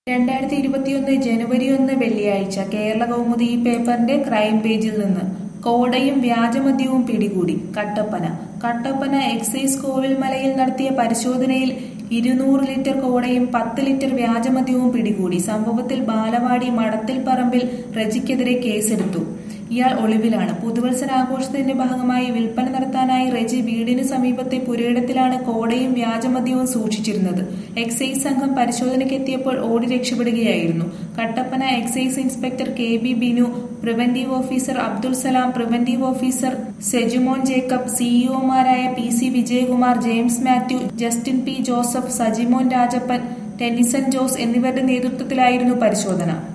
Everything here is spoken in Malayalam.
രണ്ടായിരത്തി ഇരുപത്തിയൊന്ന് ജനുവരി ഒന്ന് വെള്ളിയാഴ്ച കേരള കൗമുദി ഈ പേപ്പറിന്റെ ക്രൈം പേജിൽ നിന്ന് കോടയും വ്യാജമദ്യവും പിടികൂടി കട്ടപ്പന കട്ടപ്പന എക്സൈസ് കോവിൽമലയിൽ നടത്തിയ പരിശോധനയിൽ ഇരുന്നൂറ് ലിറ്റർ കോടയും പത്ത് ലിറ്റർ വ്യാജമദ്യവും പിടികൂടി സംഭവത്തിൽ ബാലവാടി മടത്തിൽ പറമ്പിൽ റജിക്കെതിരെ കേസെടുത്തു ഇയാൾ ഒളിവിലാണ് പുതുവത്സരാഘോഷത്തിന്റെ ഭാഗമായി വിൽപ്പന നടത്താനായി റെജി വീടിന് സമീപത്തെ പുരയിടത്തിലാണ് കോടയും വ്യാജമദ്യവും സൂക്ഷിച്ചിരുന്നത് എക്സൈസ് സംഘം പരിശോധനയ്ക്കെത്തിയപ്പോൾ ഓടി രക്ഷപ്പെടുകയായിരുന്നു Kattappana excise inspector K B Binu preventive officer Abdul Salam preventive officer Sejumon Jacob സിഇഒമാരായ P C Vijayakumar James Mathew Justin P Joseph Sajimon Rajappan Tennyson Jose എന്നിവരുടെ നേതൃത്വത്തിലായിരുന്നു പരിശോധന